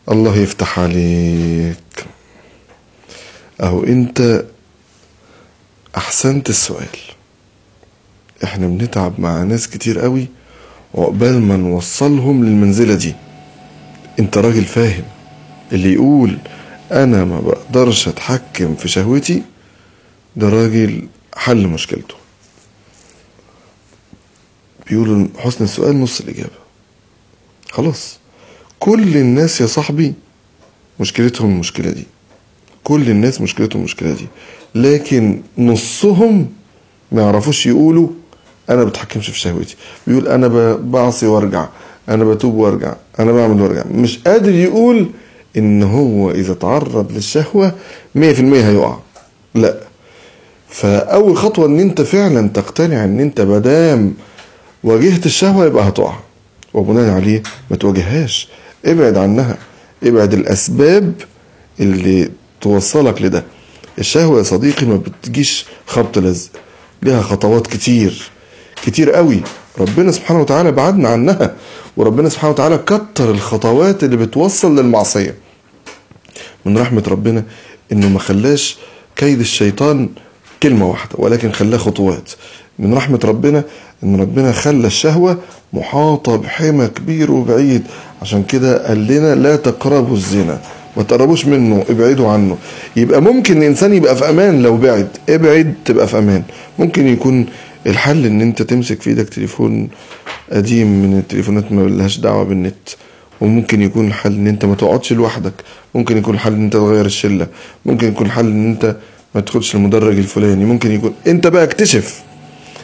الله يفتح عليك اهو انت احسنت السؤال احنا بنتعب مع ناس كتير قوي وعقبال ما نوصلهم للمنزلة دي انت راجل فاهم اللي يقول انا ما بقدرش اتحكم في شهوتي ده راجل حل مشكلته بيقولوا حسن السؤال نص الاجابة خلاص كل الناس يا صاحبي مشكلتهم المشكلة دي كل الناس مشكلتهم المشكلة دي لكن نصهم ما يعرفوش يقولوا انا بتحكمش في شهوتي بيقول انا ب- بعصي وارجع انا بتوب وارجع انا بعمل وارجع مش قادر يقول ان هو اذا تعرض للشهوة مية في المية هيقع لا فاول خطوة ان انت فعلا تقتنع ان انت مادام واجهت الشهوة يبقى هتقع وبناء عليه ما تواجههاش ابعد عنها ابعد الاسباب اللي توصلك لده الشهوة يا صديقي ما بتجيش خبط لزق لها خطوات كتير كتير قوي ربنا سبحانه وتعالى بعدنا عنها وربنا سبحانه وتعالى كتر الخطوات اللي بتوصل للمعصية من رحمة ربنا انه ما خلاش كيد الشيطان كلمة واحدة ولكن خلاه خطوات من رحمة ربنا ان ربنا خلى الشهوة محاطة بحمى كبير وبعيد عشان كده قال لنا لا تقربوا الزنا ما تقربوش منه ابعدوا عنه يبقى ممكن الانسان يبقى في امان لو بعد ابعد تبقى في امان ممكن يكون الحل ان انت تمسك في ايدك تليفون قديم من التليفونات ما لهاش دعوه بالنت وممكن يكون الحل ان انت ما تقعدش لوحدك ممكن يكون الحل ان انت تغير الشله ممكن يكون الحل ان انت ما تدخلش المدرج الفلاني ممكن يكون انت بقى اكتشف